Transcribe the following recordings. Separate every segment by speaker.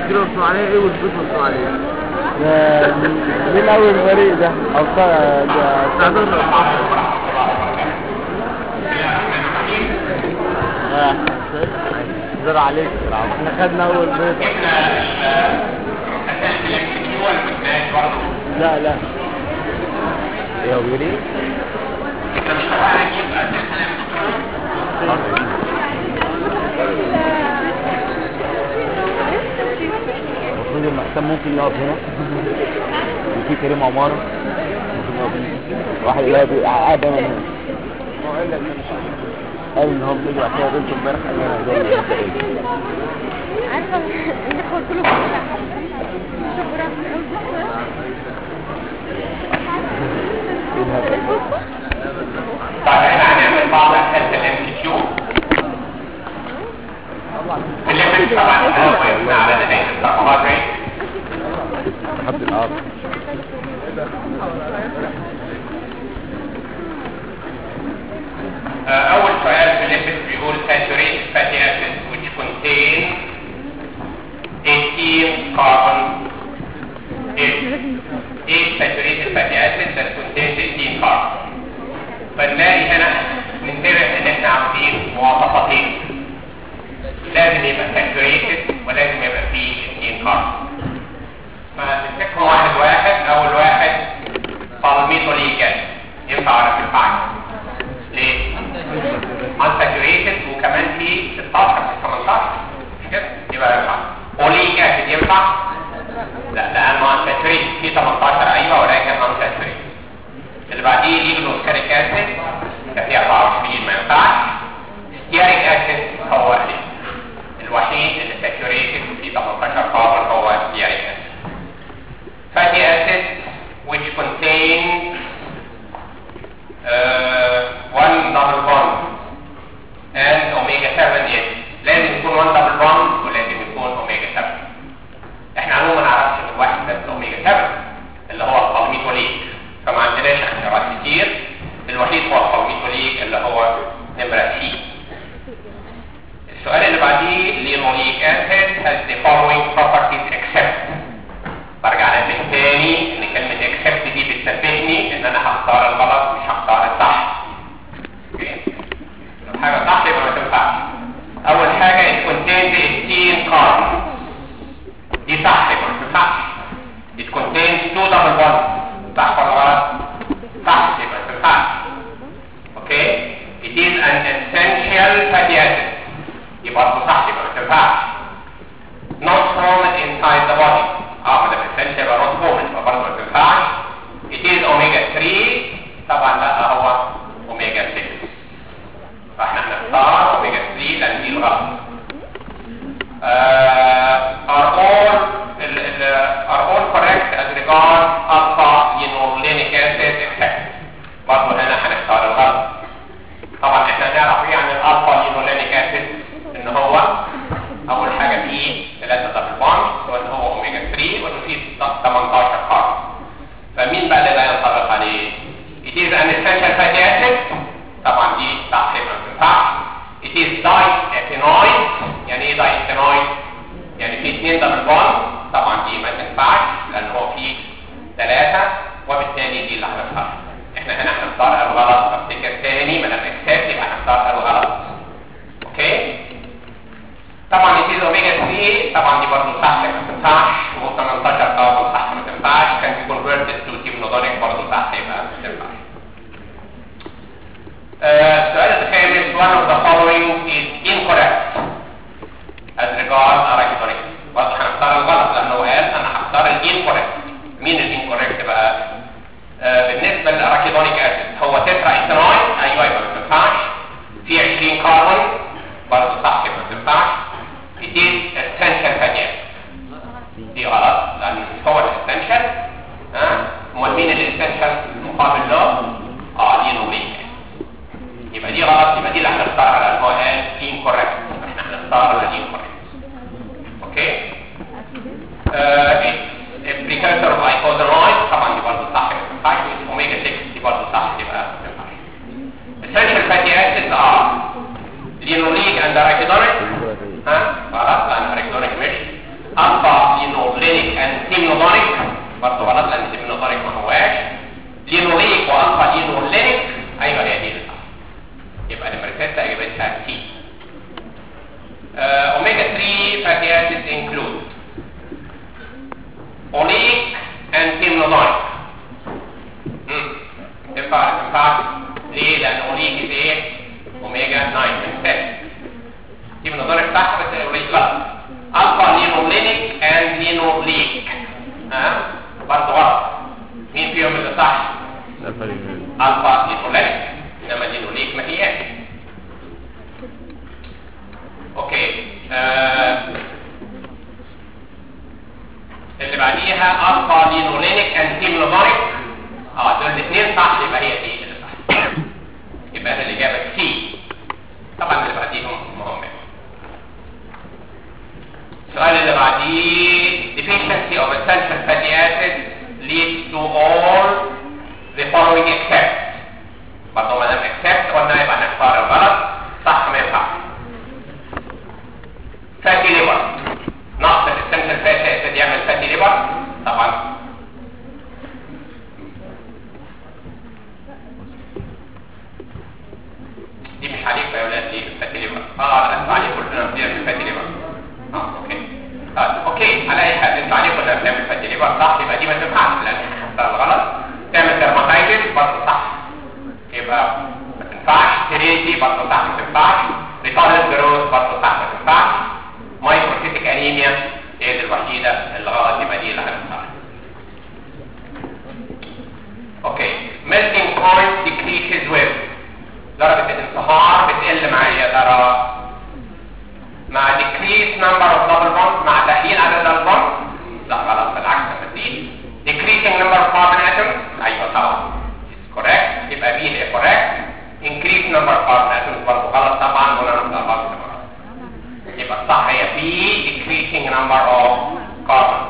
Speaker 1: الكيلو مصنوع عليه ايه والبيت مصنوع عليه
Speaker 2: ده مين اول فريق ده ابطال ده
Speaker 1: تعتبر
Speaker 2: آه. زرع عليك احنا خدنا اول بيضة لا لا
Speaker 3: ايه هو بيقول ايه؟
Speaker 2: المفروض المحسن ممكن يقف هنا وفي كريم عمارة ممكن يقف هنا واحد اللي هو بيبقى قاعد دايما هنا قال ان هو بيجي بعد كده بنته امبارح قال لي انا جاي من البيت.
Speaker 4: عارفة اللي قلت له شكرا
Speaker 2: ايه الهبل
Speaker 5: طيب احنا هنعمل بعض اسئله الام سي كيو الليمت طبعا وقفنا على نهايه الكربوهيدرات
Speaker 2: حد الارض
Speaker 5: آه، اول سؤال في الليمت بيقول saturated fatty acids which contain 18 carbon 8 8 saturated fatty acids that contain 18 carbon فنلاقي هنا ننتبه ان احنا عاملين مواصفاتين لازم يبقى saturated ولازم يبقى فيه 18 كاربون فنمسكهم واحد واحد اول واحد بالميتوليجن ينفع ولا ما ينفعش ليه؟ unsaturated وكمان في 16 في 18 مش كده؟ يبقى ينفع اوليك اسيد ينفع؟ لا لانه unsaturated في 18 ايوه ولكن unsaturated اللي بعديه ليجلوسكاريك اسيد ده فيه 24 ما ينفعش ستياريك اسيد هو اللي الوحيد اللي ساتوريتد وفيه 18 كاربون هو ستياريك اسيد fatty acids which contain uh, one double bond and omega 7 is لازم يكون one double bond ولازم يكون omega 7 احنا عموما ما نعرفش من واحد بس omega 7 اللي هو البالميتوليك فما عندناش اختيارات كتير الوحيد هو البالميتوليك اللي هو نمرة سي السؤال اللي بعديه لينوليك acid has the following properties except برجع انبه تاني ان كلمة except دي بتثبتني ان انا هختار الغلط مش هختار الصح اوكي؟ لو حاجة صح يبقى ما تنفعش اول حاجة it contains 18 carbon دي صح يبقى ما تنفعش it contains two double bonds صح ولا غلط صح يبقى ما تنفعش اوكي it is an essential fatty acid يبقى برضه صح يبقى ما تنفعش not formed inside the body اه ما دام essential يبقى not formed يبقى برضه ما تنفعش it is omega 3 طبعا لا هو omega 6 فاحنا هنختار omega 3 لان دي الغلط uh, are all ال- ال- are all correct as regards alpha linolenic acid except برضه هنا هنختار الغلط طبعا احنا نعرف ايه عن الالفا لينولينيك اسيد ان هو اول حاجه فيه 3 دبل بوند وان هو اوميجا 3 وانه فيه 18 كاربون فمين بقى اللي لا ينطبق عليه it is an essential fatty acid طبعا دي صح يبقى ما تنفعش it is diethanoid يعني ايه diethanoid يعني فيه 2 دبل بوند طبعا دي ما تنفعش لان هو فيه 3 وبالتالي دي اللي هنختارها احنا هنا هنختار الغلط افتكر تاني ما دام اكسبت يبقى هنختار الغلط اوكي طبعا يزيد اوميجا 3 طبعا دي برضه صح ما تنفعش و18 كاربون صح ما تنفعش كان في كونفرتد تو تيمنودونيك برضه صح يبقى ما تنفعش آه، السؤال الخامس one of the following is incorrect as regards arachidonic برضه هنختار الغلط لانه قال انا هختار الانكوريكت مين الانكوريكت بقى آه، بالنسبه للاراكيدونيك اسيد هو تترا ايثانول ايوه يبقى ما تنفعش في 20 كاربون برضه صح يبقى ما تنفعش it is essential fatty acid دي غلط لان مش هو الاسنشال ها امال مين الاسنشال مقابل له اه لينوليك يبقى دي غلط يبقى دي اللي هنختارها لان هو قال incorrect احنا هنختار الانكوريكت اوكي آه البريكرسور اوف ايكوزانويد طبعا دي برضه صح ما تنفعش اوميجا 6 دي برضه صح يبقى ما تنفعش essential fatty acids are linoleic and arachidonic ها غلط لان arachidonic مش alpha لينو ليك ها برضه غلط مين فيهم اللي صح
Speaker 3: الفا لينوليك
Speaker 5: الفا لينوليك انما لينوليك ما هياش اوكي آه. اللي بعديها الفا لينولينيك انتيمونوباريك اه دول الاثنين صح يبقى هي دي اللي صح يبقى هنا الاجابه سي طبعا اللي بعديهم مهم السؤال اللي بعديه deficiency of essential fatty acids leads to all the following except برضه ما دام except قلنا يبقى نختار الغلط صح ما ينفعش fatty liver نقص الاسنشال fatty acid يعمل fatty liver طبعا دي مش عليكم يا ولاد دي الفاتي ليفر اه لا انتوا عليكم كلنا بنعمل الفاتي ليفر اه اوكي طيب اوكي على اي حال انتوا عليكم كلنا بنعمل الفاتي ليفر صح يبقى دي ما تنفعش لان اختار الغلط تعمل درماتايتس برضه صح يبقى ما تنفعش تريتي برضه صح ما تنفعش ريتارد جروث برضه صح ما تنفعش مايكروسيتيك انيميا هي دي الوحيده اللي غلط يبقى دي اللي هنختارها اوكي melting point decreases with درجة الانصهار بتقل مع ايه يا ترى؟ مع decrease number of double bonds مع تقليل عدد البونز لا غلط بالعكس لما تزيد decreasing number of carbon atoms ايوه طبعا It's correct يبقى B هي correct increase number of carbon atoms برضه غلط طبعا ولا نقطع غلط يبقى الصح هي B decreasing number of carbon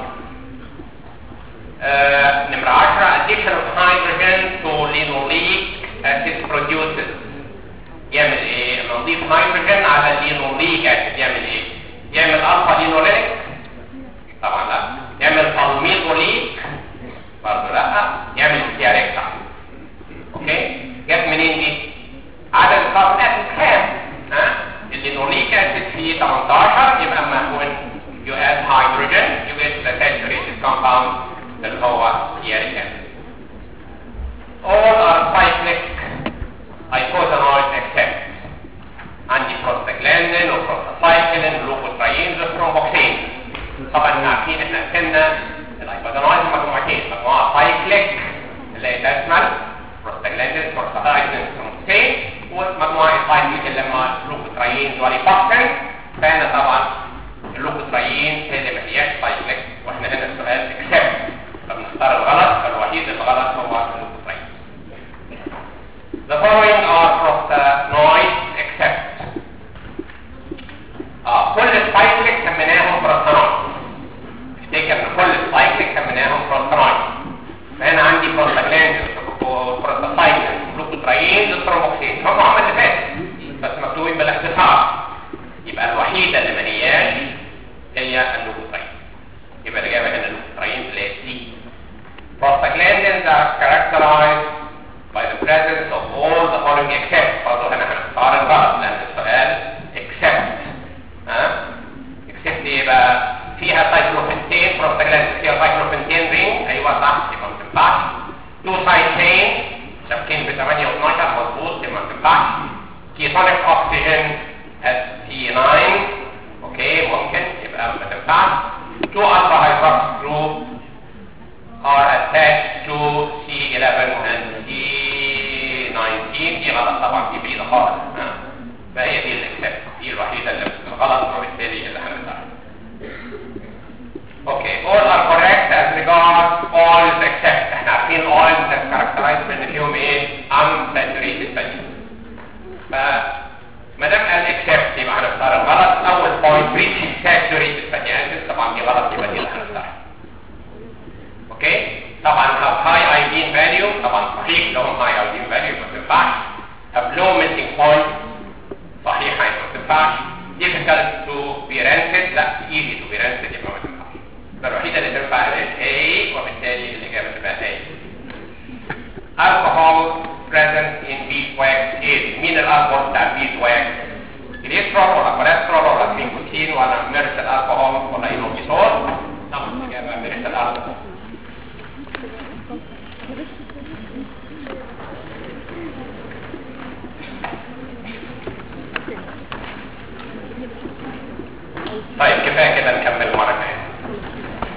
Speaker 5: آه، نمرة 10 addition of hydrogen to linoleic acid produces يعمل ايه؟ لما نضيف هيدروجين على اللينوليك اسيد يعمل ايه؟ يعمل الفا لينوليك طبعا لا يعمل بالميتوليك برضه لا يعمل ستياريك صح اوكي جت منين دي؟ عدد الكربون اسيد كام؟ ها؟ اللينوليك اسيد فيه 18 يبقى اما when you add hydrogen you get the saturated compound اللي هو ستياريك اسيد all are cyclic ايكوزانويد اكسبت عندي بروستاجلاندين وبروستاسايكلين ولوكوترايين وسترومبوكسين طبعا احنا عارفين احنا قسمنا الايكوزانويد مجموعتين مجموعه سايكليك اللي هي تشمل بروستاجلاندين بروستاسايكلين وسترومبوكسين ومجموعه سايكليك اللي هم لوكوترايين وليبوكسين فهنا طبعا اللوكوترايين هي اللي ما هياش سايكليك واحنا هنا السؤال اكسبت فبنختار الغلط فالوحيد الغلط هو اللوكوترايين The following are prostanoids except اه كل السايكليك سميناهم بروستانويد افتكر ان كل السايكليك سميناهم بروستانويد فهنا عندي بروستاجلاندين وبروستاسايكلين وجلوكوترايين والترومبوكسين هم هم اللي فاتوا بس مكتوبين بالاختصار يبقى الوحيده اللي ما هياش هي اللوكوترايين يبقى الاجابه هنا اللوكوترايين اللي هي سي Prostaglandins are characterized by the presence of all the following except برضه هنا هنختار الغلط لان السؤال except ها except ايه بقى فيها سايكلوفنتين بروستاجلاندين فيها سايكلوفنتين رينج ايوه صح يبقى ما تنفعش تو سايد تشين شابكين ب 8 و12 مظبوط يبقى ما تنفعش كيتونيك اوكسجين at P9 اوكي ممكن يبقى ما تنفعش تو الفا هيدروكس جروب are attached to C11 and C19 دي غلط طبعا دي بعيدة خالص ها. فهي دي الاكسبت دي الوحيدة اللي غلط وبالتالي اللي هنختارها اوكي all are correct as regards oils except احنا عارفين oils that characterized بان فيهم ايه unsaturated fatty فما دام قال except يبقى هنختار الغلط اول point reaching saturated fatty acids طبعا دي غلط يبقى دي اللي هنختارها اوكي طبعا have high iodine value طبعا صحيح لهم high iodine value ما تنفعش have low melting point صحيح هي ما تنفعش difficult to be rancid لا easy to be rancid يبقى ما تنفعش فالوحيدة اللي تنفع هي A وبالتالي الإجابة تبقى A alcohol present in beeswax is مين الالكوهول بتاع beeswax جليسرول ولا كوليسترول ولا ترينكوتين ولا ميرسل الكحول ولا اينوبيسول طبعا الإجابة ميرسل الكحول طيب كفايه كده نكمل المره الجايه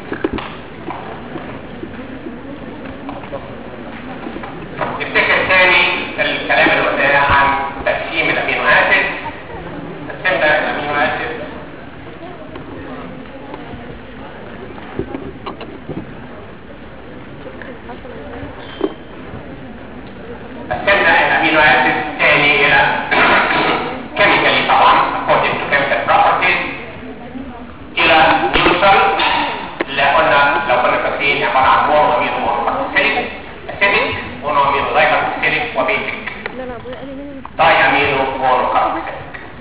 Speaker 5: قسمنا الامينو اسيد تاني الى كيميكالي طبعا according to chemical properties الى نيوترال اللي قلنا لو كنا فاكرين عباره عن مونو امينو مونو اسيدك اسيدك مونو امينو دايكاربوكسيليك وبيتك
Speaker 4: لا لا ابويا قال لي نعمل
Speaker 5: داي امينو مونو كاربوكسيليك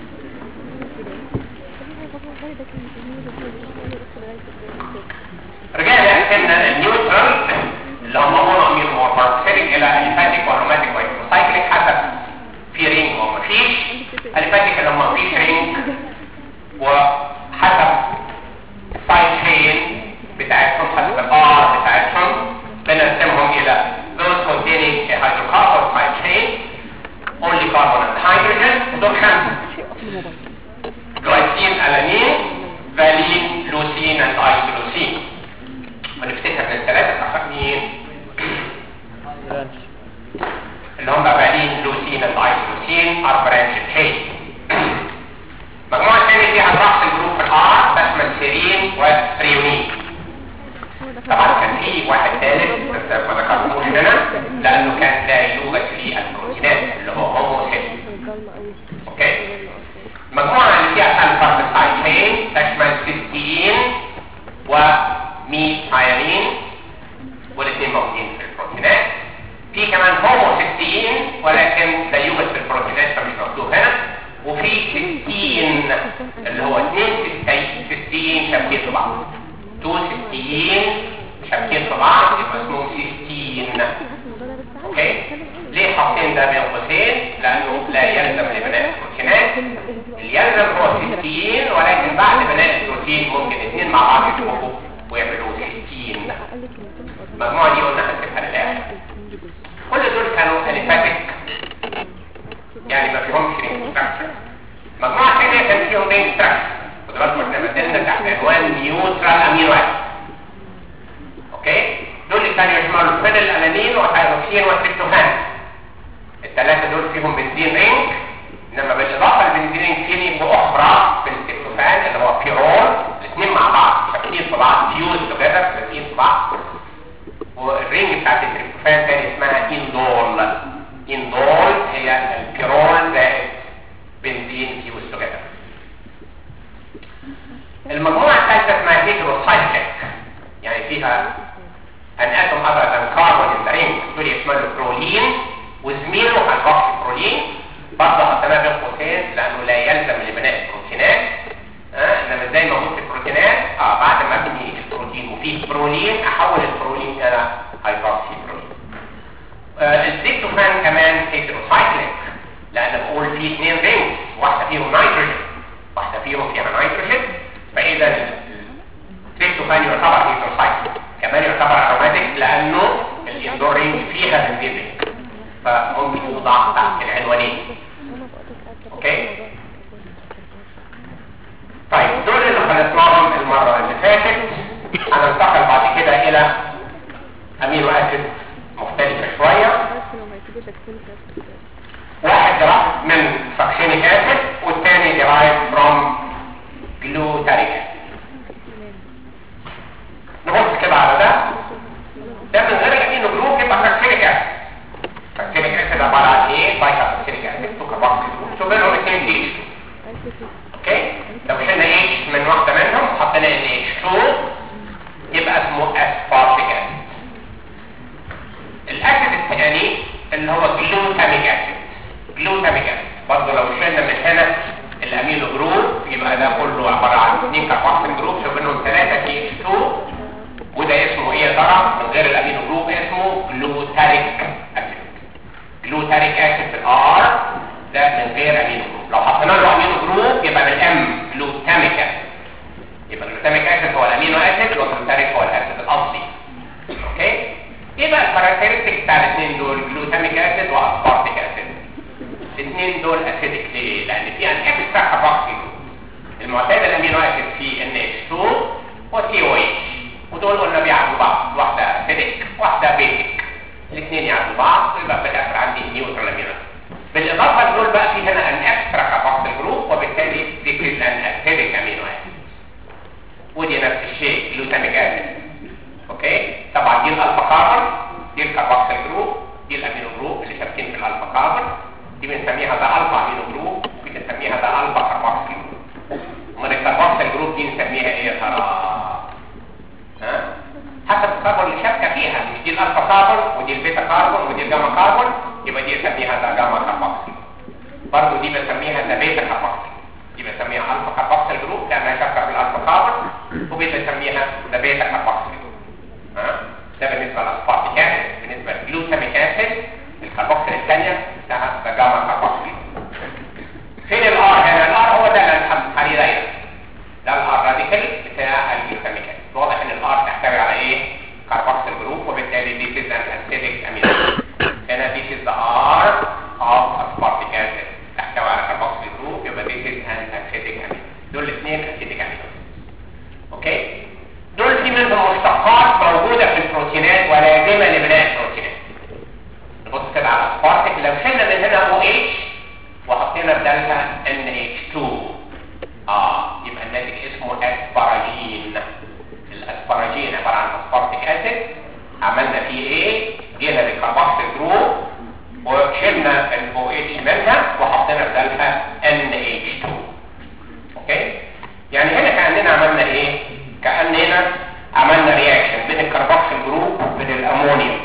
Speaker 5: رجعنا قسمنا النيوترال اللي هم مونو امينو مونو كاربوكسيليك الى اليفاتيك واروماتيك وايكوسايكليك حسب في رينج ومفيش اليفاتيك اللي هم مفيش رينج وحسب السايد تشين بتاعتهم حسب الار بتاعتهم بنقسمهم الى those containing a hydrocarbon side chain only carbon and hydrogen ودول خمسه جلايسين الانين فالين لوسين and ايسولوسين ونفتكر من الثلاثه الاخر مين اللي هم فالين لوسين and ايسولوسين are branched chain المجموعه الثانيه فيها الرأس الجروب الار تشمل سيرين وستريونين طبعا كان في واحد ثالث بس ما ذكرتوش هنا لانه كان لا يوجد في البروتينات اللي هو هوموسيل اوكي المجموعه اللي فيها سلفر سايد تشين تشمل سيستين وميثايلين والاثنين موجودين في البروتينات في كمان هوموسيستين ولكن لا يوجد في البروتينات فمش مكتوب هنا وفي سيستين اللي هو اثنين سيستين سيستين شابكين في بعض تو سيستين شابكين في بعض يبقى اسمهم سيستين اوكي ليه حاطين ده بين قوسين لانه لا يلزم لبناء البروتينات اللي يلزم هو سيستين ولكن بعد بناء البروتين ممكن اثنين مع بعض يشوفوا ويعملوا سيستين المجموعه دي قلنا هنسيبها للاخر كل دول كانوا اليفاتيك يعني ما فيهمش رينج ستراكشر مجموعه ثانيه كان فيهم رينج ستراكشر خدوا بالكم احنا ما زلنا تحت عنوان نيوترال امينو اسيد اوكي دول اللي كانوا يشملوا الفينل الانين والثايروكسين والتريبتوفان الثلاثه دول فيهم بنزين رينج انما بالاضافه للبنزين رينج في رينج اخرى في التريبتوفان اللي هو بيرول الاثنين مع بعض شابكين في بعض فيوز توجذر لازقين في بعض والرينج بتاعت التريبتوفان تاني اسمها اندول اندول هي البيرول زائد بنزين فيوز توجذر المجموعة الثالثة اسمها هيدروسايكليك يعني فيها an atom other than carbon in the ring دول يشملوا برولين وزميله هيدروكسي برولين برضه حطيناه بين قوسين لانه لا يلزم لبناء البروتينات آه انما ازاي موجود في البروتينات اه بعد ما ابني البروتين وفيه برولين احول البرولين الى هيدروكسي برولين آه التريبتوفان كمان هيدروسايكليك لان بقول فيه اثنين رينجز واحده فيهم نيتروجين واحده فيهم فيها نيتروجين فاذا التريبتوفان يعتبر هيدروسايكليك كمان يعتبر اروماتيك لانه الاندور رينج فيها بنزين رينج فممكن يوضع تحت العنوانين اوكي طيب دول اللي خلصناهم المره اللي فاتت هننتقل بعد كده الى امينو اسيد مختلفه شويه واحد درايف من ساكسينيك اسيد والثاني درايف فروم جلوتاريك اسيد نبص كده على ده ده من غير امينو جروب يبقى ساكسينيك اسيد ساكسينيك اسيد عباره عن ايه؟ بايكاربوكسيليك اسيد تو كاربوكسيل جروب بينهم اثنين دي اوكي لو شلنا اتش من واحده منهم حطينا ان اتش 2 يبقى اسمه اسبارتيك اسيد الاسيد الثاني اللي هو جلوتاميك اسيد جلوتاميك اسيد برضه لو شلنا من هنا الامينو جروب يبقى ده كله عباره عن اثنين كاربوكسيل جروب شوف منهم ثلاثه في اتش 2 وده اسمه ايه يا ترى من غير الامينو جروب اسمه جلوتاريك اسيد جلوتاريك اسيد بالار ده من غير امينو جروب لو حطينا له امينو جروب يبقى بالام جلوتاميك اسيد يبقى الجلوتاميك اسيد هو الامينو اسيد والجلوتاريك هو الاسيد الاصلي اوكي ايه بقى الكاركترستيك بتاع الاثنين دول جلوتاميك اسيد واسبارتيك اسيد الاثنين دول اسيدك ليه لان في ان اكسترا كاربوكسيل جروب المعتاد الامينو اسيد في ان اتش 2 وسي او اتش ودول قلنا بيعدوا بعض واحده اسيدك واحده بيزك الاثنين يعدوا بعض يبقى في الاخر عندي نيوترال امينو بالاضافه لدول بقى في هنا ان اكسترا كاربوكسيل جروب وبالتالي ذيس از ان اسيدك امينو اسيد ودي نفس الشيء جلوتاميك اسيد الكربون اللي شابكه فيها مش دي الالفا كربون ودي البيتا كربون ودي الجاما كربون يبقى دي اسميها ده جاما كربوكسيل برضه دي بسميها ده بيتا كربوكسيل دي بسميها الفا كربوكسيل جروب لانها شابكه في الالفا كربون وبسميها ده بيتا كربوكسيل جروب ها ده بالنسبه للاسبارتيك اسيد بالنسبه للجلوتاميك اسيد الكربوكسيل الثانيه اسمها ده جاما كربوكسيل فين الار هنا الار هو ده اللي هنحدد دايره ده الار راديكال بتاع الجلوتاميك اسيد واضح ان الار تحتوي على ايه كربوكسيل جروب وبالتالي this is an acidic amino هنا this is the R of aspartic acid تحتوي على كربوكسيل جروب يبقى this is an acidic amino دول الاثنين acidic amino اوكي دول في منهم مشتقات موجوده في البروتينات ولازمه لبناء البروتينات نبص كده على aspartic لو شلنا من هنا OH وحطينا بدالها NH2 اه يبقى الناتج اسمه اسباراجين الاسباراجين عباره عن اسبارتيك اسيد عملنا فيه ايه جينا للكربوكسيل جروب وشلنا ال OH منها وحطينا بدالها NH2 اوكي يعني هنا كاننا عملنا ايه كاننا عملنا رياكشن بين الكربوكسيل جروب وبين الامونيوم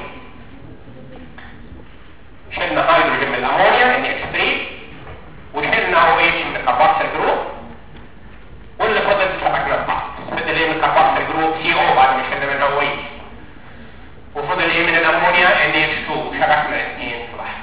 Speaker 5: شلنا هيدروجين من الامونيا NH3 وشلنا OH من الكربوكسيل جروب واللي فضل شبكنا في بعض فضل ايه من الكربوكسيل جروب سي او بعد ما شلنا منها OH وفضل ايه من الامونيا NH2 شبكنا الاثنين في بعض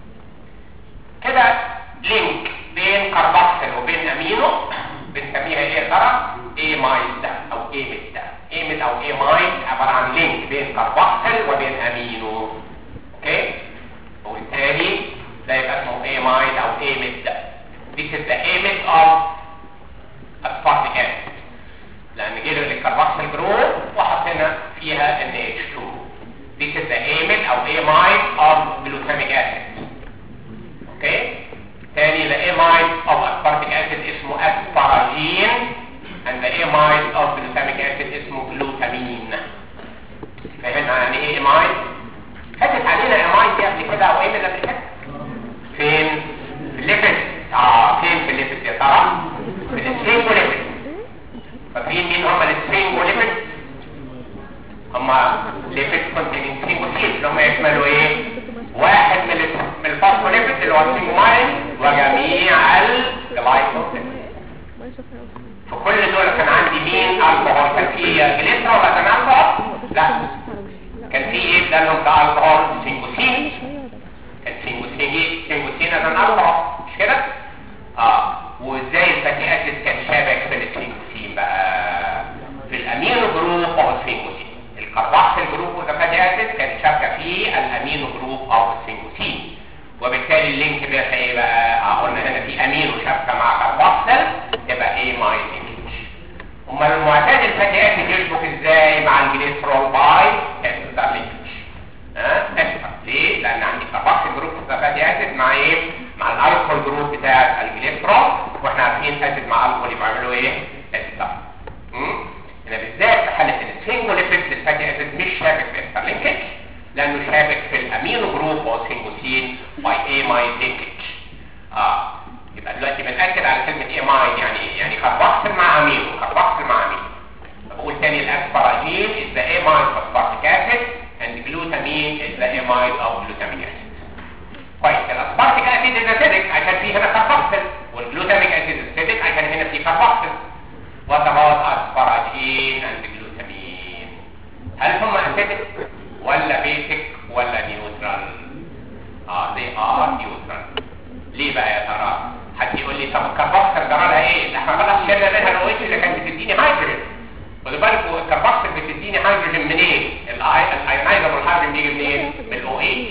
Speaker 5: كده لينك بين كربوكسيل وبين امينو بنسميها ايه يا ترى ايه مايد ده او ايه ميد ده ايه ميد او ايه مايد عباره عن لينك بين كربوكسيل وبين امينو اوكي وبالتالي ده يبقى اسمه ايه مايد او ايه ميد ده This is the amide of aspartic acid لان جينا للكربوكسيل جروب وحطينا فيها NH2 This is the amide او amide of glutamic acid اوكي تاني the amide of aspartic acid اسمه asparagine and the amide of glutamic acid اسمه glutamine فهمنا يعني ايه amide فاتت علينا amide دي قبل كده او amide قبل كده فين في الليبيد اه فين في الليبيد يا ترى في السفنجوليبيد فاكرين مين هم السفنجوليبيد هم ليبيد كونتيننج سفنجوسين اللي هم يشملوا ايه واحد من ال- من الفوسفوليبيد اللي هو السفنجوماين وجميع الجلايكوسيد في كل دول كان عندي مين الكحول كان في جليسرا ولا كان الكحول لا كان في ايه ده لهم ده الكحول سفنجوسين كان سفنجوسين سفنجوسين ده الكحول مش كده اه وازاي الفاتي اسيد كان شابك في السفنجوسين بقى في الامينو جروب او السفنجوسين الكربوكسيل جروب والفاتي اسيد كان شابكه في الامينو جروب او السفنجوسين وبالتالي اللينك ده ايه بقى آه، قلنا هنا في امينو شابكه مع كربوكسيل يبقى ايه مايد امال المعتاد الفاتي اسيد يشبك ازاي مع الجليسرول باي استر لينكج ها استر ليه لان عندي كربوكسيل جروب في الفاتي اسيد مع ايه مع الالكول جروب بتاع الجليسرول واحنا عارفين اسيد مع الكول يبقى يعملوا ايه استر امم هنا بالذات في حاله السنجوليبيد الفاتي اسيد مش شابك في استر لينكج لانه شابك في الامينو جروب او سينجوسين باي اي ماي لينكج اه يبقى دلوقتي بنأكد على كلمة ايه ماي يعني ايه؟ يعني كربوكسيل مع امينو كربوكسيل مع امينو بقول تاني الاسباراجين is the amide of aspartic acid and glutamine is the amide of glutamic acid كويس الاسبارتيك اسيد is acidic عشان في هنا كربوكسيل والجلوتاميك اسيد acidic عشان هنا في كربوكسيل what about asparagine and glutamine هل هم acidic ولا بيسك ولا نيوترال اه they are neutral ليه بقى يا ترى حد يقول لي طب الكربوكسيل جرى لها ايه ده احنا خلاص شلنا منها الاو اللي كانت بتديني هيدروجين خدوا بالكم الكربوكسيل بتديني هيدروجين منين الايونايزر والهيدروجين بيجي منين من الاو اتش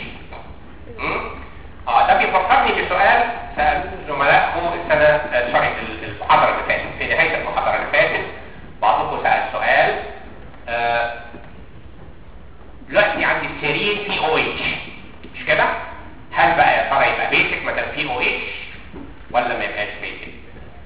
Speaker 5: اه ده بيفكرني بسؤال سال زملائكم السنه آه، سوري ال- المحاضره اللي فاتت في نهايه المحاضره اللي فاتت بعضكم سال سؤال آه، دلوقتي عندي السيرين في او اتش مش كده هل بقى يا ترى يبقى بيسك ما دام في او اتش ولا ما يبقاش بيسك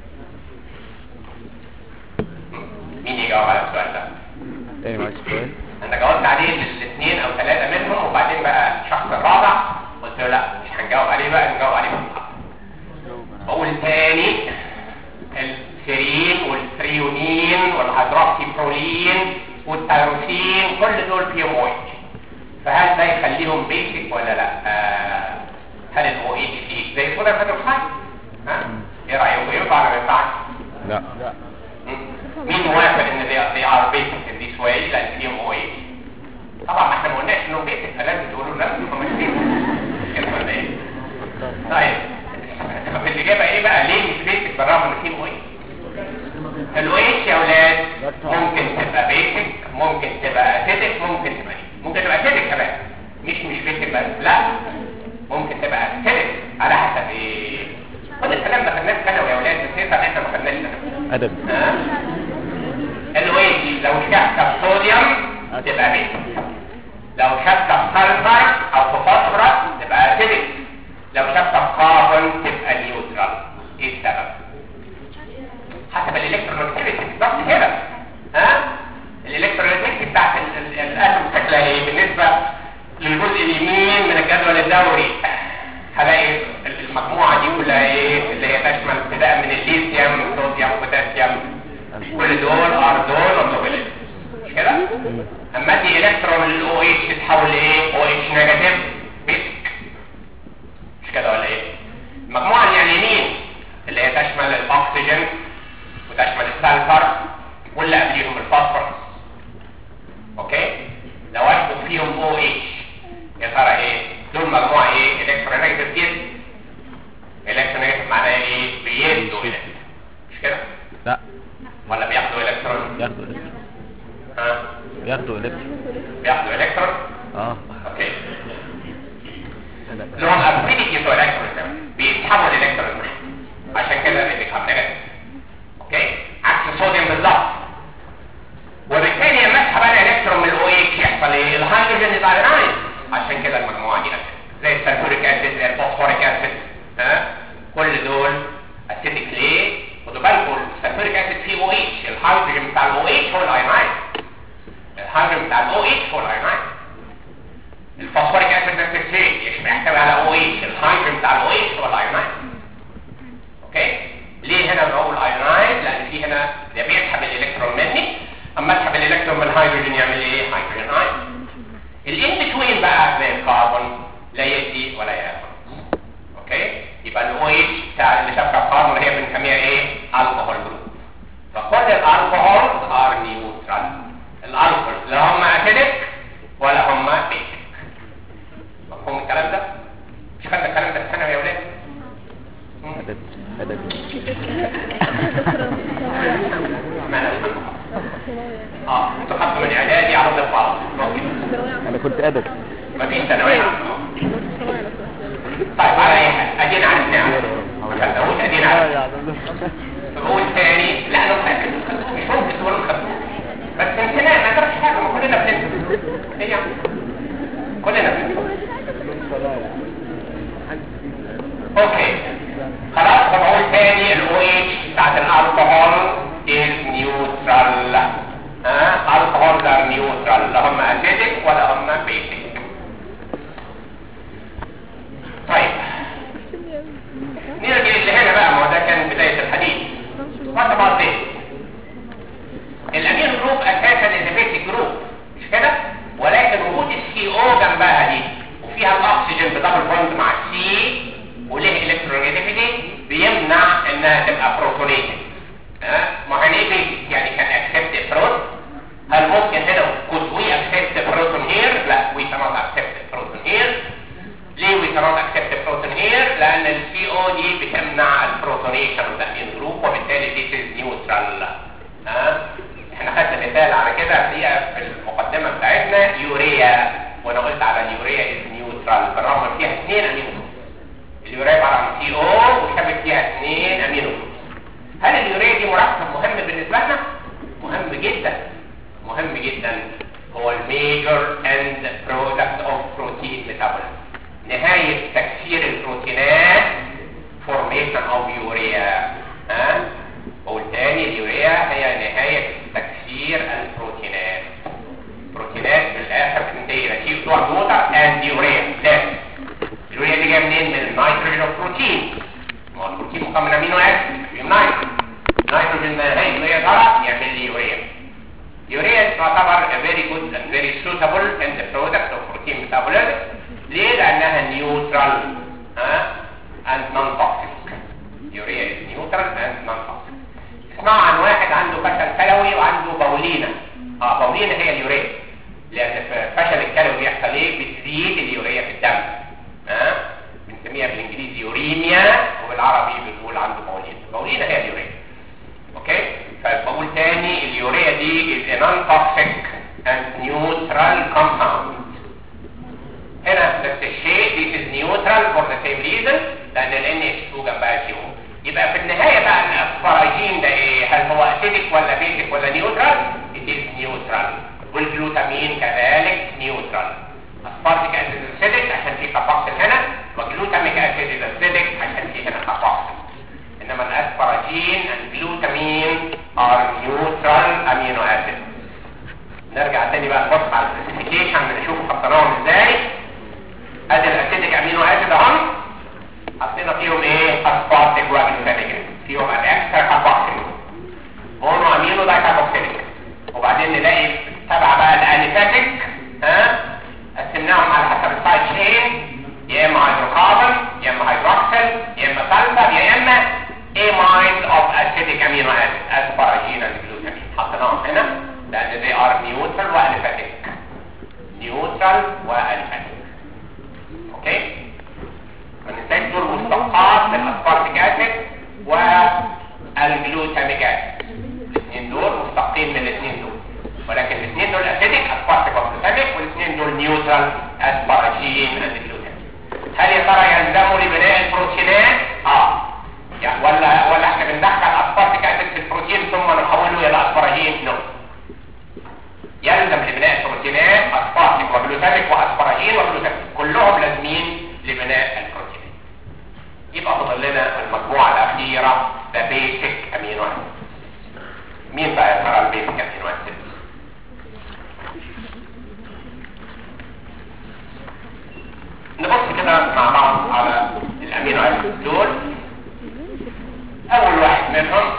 Speaker 5: مين يجاوب على السؤال ده
Speaker 3: تاني معلش سؤال
Speaker 5: انا جاوبت عليه الاثنين او ثلاثه منهم وبعدين بقى الشخص الرابع قلت له لا مش هنجاوب عليه بقى نجاوب عليه في المحاضره بقول تاني السيرين والثريونين والهيدروكسيبرولين والتيروسين كل دول فيهم او اتش فهل ده يخليهم بيسك ولا لا آه هل الاو اتش دي زي صودا فيتروسايت ها ايه رايكم ينفع ولا ما ينفعش
Speaker 2: لا
Speaker 5: مين موافق ان they, they are basic in this way لان فيهم او اتش طبعا ما احنا ما قلناش انه basic فلازم تقولوا لازم يكونوا مش basic كده ولا ايه طيب طب الاجابه ايه بقى ليه مش basic بالرغم ان فيهم او اتش الاو اتش يا اولاد ممكن تبقى بيسك ممكن تبقى اسيدك ممكن تبقى إيه؟ ممكن تبقى اسيدك كمان مش مش بيسك بس لا ممكن تبقى اسيدك على حسب ايه كل الكلام ده خدناه في ثانوي يا اولاد بس ينفع ان احنا ما خدناش ثانوي
Speaker 2: ادب
Speaker 5: الويت لو شك صوديوم تبقى بيت لو شك سلفر او فوسفورس تبقى اسيدك لو شك كاربون تبقى نيوترال ايه السبب حسب الالكترونيكتيفيتي بالظبط كده ها الالكترونيكتيفيتي بتاعت ال- ال- الاتوم شكلها ايه بالنسبه للجزء اليمين من الجدول الدوري هلاقي المجموعه دي كلها ايه اللي هي تشمل ابتداء من الليثيوم صوديوم بوتاسيوم كل دول ار دول وموبيلين مش كده اما دي الكترون للاو اتش تتحول لايه او اتش نيجاتيف بيسك مش كده ولا ايه المجموعه اللي على اليمين اللي هي تشمل الاكسجين وتشمل السلفر واللي قبليهم الفوسفورس اوكي لو اشبك فيهم او اتش يا ترى ايه دول مجموعه ايه الكترونيجاتيف جدا الكترونيجاتيف معناها ايه بيدوا الكترون مش كده
Speaker 2: لا
Speaker 5: ولا بياخدوا الكترون
Speaker 2: ياخدوا الكترون
Speaker 5: ها
Speaker 2: ياخدوا الكترون
Speaker 5: بياخدوا الكترون
Speaker 2: اه
Speaker 5: اوكي لهم افينيتي تو الكترون بيسحبوا الالكترون عشان كده اللي بيفهم نيجاتيف اوكي عكس الصوديوم بالظبط وبالتالي لما اسحب انا الكترون من الاو اتش يحصل ايه الهيدروجين يبقى ايونايز عشان كده المجموعه دي اسيد زي السلفوريك اسيد زي الفوسفوريك اسيد ها كل دول اسيدك ليه خدوا بالكم السلفوريك اسيد فيه او اتش الهيدروجين بتاع الاو اتش هو الايونايز الهيدروجين بتاع الاو اتش هو الايونايز الفوسفوريك اسيد نفس الشيء مش بيحتوي على او اتش الهيدروجين بتاع الاو اتش هو الايونايز اوكي ليه هنا بقول ايونايز لان في هنا ده بيسحب الالكترون مني اما اسحب الالكترون من الهيدروجين يعمل ايه هيدروجين ايون الان بتوين بقى زي الكربون لا يدي ولا ياخد اوكي يبقى الاو اتش بتاع اللي شبكه الكربون هي بنسميها ايه الكحول جروب فكل الالكحولز ار نيوترال الالكحولز لا هم اسيدك ولا هم بيسك مفهوم الكلام ده مش خدنا الكلام ده في الثانوي يا ولاد مم.
Speaker 2: ادب ادب
Speaker 5: معنى اه انتوا خدتوا من اعدادي على ضد بعض اوكي
Speaker 2: انا كنت ادب
Speaker 5: مفيش ثانويه طيب على اي حال ادينا عرفناها ما خدناهوش ادينا عرفنا بقول تاني لا انا متاكد مش ممكن تقولوا خدوه بس انتنا ما نقدرش حاجه ما كلنا بننسى ايه يعني كلنا بننسى اوكي خلاص فبقول تاني الاو اتش بتاعت الالكحول از نيوترال ها الكحول ار نيوترال لا هم اسيدك ولا هم بيسك طيب نرجع اللي هنا بقى ما هو ده كان بدايه الحديث وات اباوت ذس الامين جروب اساسا از بيسك جروب مش كده ولكن وجود السي او جنبها دي وفيها الاكسجين بدبل بوند مع السي وليه الكترونيجاتيفيتي بيمنع انها تبقى بروتونيتد ها ما يعني ايه بيسك يعني كان اكسبت بروتون هل ممكن هنا could we accept the proton here لا we cannot accept the proton here ليه we cannot accept the proton here لان السي او دي بتمنع البروتونيشن of the amine group وبالتالي this is neutral ها احنا خدنا مثال على كده الحقيقه في المقدمه بتاعتنا يوريا وانا قلت على اليوريا is neutral بالرغم ان فيها اثنين امينو جروب اليوريا عباره عن سي او وشابك فيها اثنين امينو جروب هل اليوريا دي مركب مهم بالنسبه لنا مهم جدا مهم جدا هو الميجر اند برودكت اوف بروتين ميتابوليزم نهايه تكسير البروتينات فورميشن اوف يوريا ها وبالتالي اليوريا هي نهايه تكسير البروتينات بروتينات في الاخر بتنتهي نتيجه بتوع الووتر اند يوريا لازم اليوريا دي جايه منين من النيتروجين اوف بروتين ما هو البروتين مكون من امينو اسيد فيهم نيتروجين نيتروجين ده هيجي يا ترى يعمل لي يوريا يوريا تعتبر اه باولينا هي اليوريا لان في فشل الكلوي بيحصل ايه بتزيد اليوريا في الدم ها بنسميها بالانجليزي يوريميا وبالعربي بنقول عنده باولينا باولينا هي اليوريا اوكي فبقول تاني اليوريا دي is a non-toxic and neutral compound هنا نفس الشيء this is neutral for the same reason لان ال NH2 جنبها CO يبقى في النهاية بقى الاسبراجين ده ايه هل هو اسيدك ولا بيسك ولا نيوترال it is neutral والجلوتامين كذلك نيوترال اسبارتيك اسيد اسيدك عشان في كاباكسل هنا وجلوتاميك اسيد اسيدك عشان في هنا كاباكسل انما الاسبراجين and glutamine are neutral amino acids نرجع تاني بقى نبص على السبيسيفيكيشن نشوف حطيناهم ازاي ادي الاسيدك امينو اسيد اهم حطينا فيهم ايه اسبارتيك وجلوتاميك فيهم الاكسترا كاربوكسيل مونو امينو دايكاربوكسيليك وبعدين نلاقي تبع بقى الانيفاتيك ها قسمناهم على حسب السايد تشين يا اما هيدروكاربون يا اما هيدروكسيل يا اما سلفر يا اما amide of acidic amino acid asparagine and glutamine حطيناهم هنا لان they are neutral واليفاتيك neutral واليفاتيك اوكي ما ننساش دول مشتقات للاسبارتيك اسيد والجلوتاميك اسيد الاثنين دول مشتقين من الاثنين دول ولكن الاثنين دول اسيديك اسبارتيك وجلوتاميك والاثنين دول نيوترال اسباراجين اند جلوتاميك هل يا ترى يلزموا لبناء البروتينات؟ اه يعني ولا ولا احنا بندخل اسبارتيك اسيد في البروتين ثم نحوله الى اسباراجين؟ نو يلزم لبناء البروتينات اسبارتيك وجلوتاميك واسباراجين وجلوتاميك كلهم لازمين لبناء البروتينات يبقى فاضل لنا المجموعه الاخيره ذا بيسك امينو اسيد مين بقى يا ترى البيسك امينو اسيد نبص كده مع بعض على الامينو اسيد دول اول واحد منهم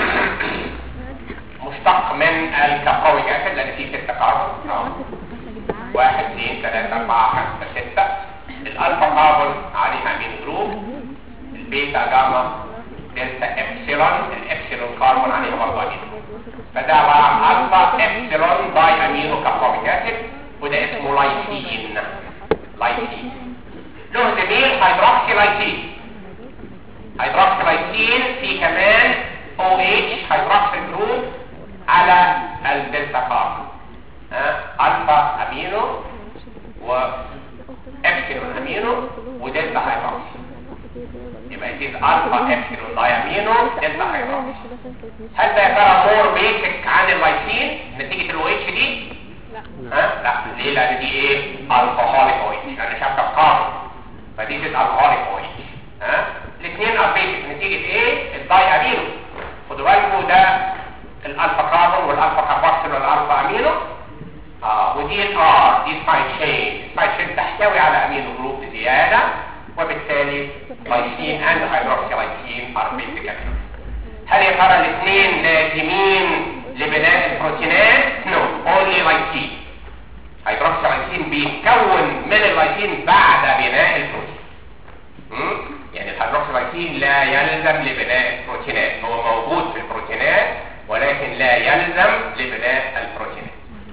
Speaker 5: مشتق من الكاكاويك اسيد لان فيه ستة كاربون أهو. واحد اثنين ثلاثة أربعة خمسة ستة الألفا كاربون عليها امين جروب البيتا جاما دلتا ابسيلون الابسيلون كاربون عليها برضه امين فده عبارة عن الفا ابسيلون باي امينو كاكاويك اسيد وده اسمه لايسين لايسين له زميل هيدروكسي لايسين هيدروكسي لايسين في كمان OH هيدروكسي جروب على الدلتا كاربون ها الفا امينو و ابسيلون امينو ودلتا هيدروكسي يبقى دي الفا ابسيلون داي امينو دلتا هيدروكسي هل ده يا ترى مور بيسك عن اللايسين نتيجه الاو اتش دي ها لا ليه لان دي ايه الكحوليك او اتش لان شبكه كاربون فدي دي الكحوليك او اتش ها الاثنين ار بيسك نتيجه ايه الداي امينو خدوا بالكم ده الالفا كاربون والالفا كاربوكسيل والالفا امينو آه ودي الار دي سايد تشين سايد تشين تحتوي على امينو جروب زياده وبالتالي لايسين اند هيدروكسي لايسين ار بيسك امينو هل يا ترى الاثنين لازمين لبناء البروتينات؟ نو اونلي لايسين هيدروكسي لايسين بيتكون من اللايسين بعد بناء البروتين مم؟ يعني الهيدروكسي لايسين لا يلزم لبناء البروتينات هو موجود في البروتينات ولكن لا يلزم لبناء البروتينات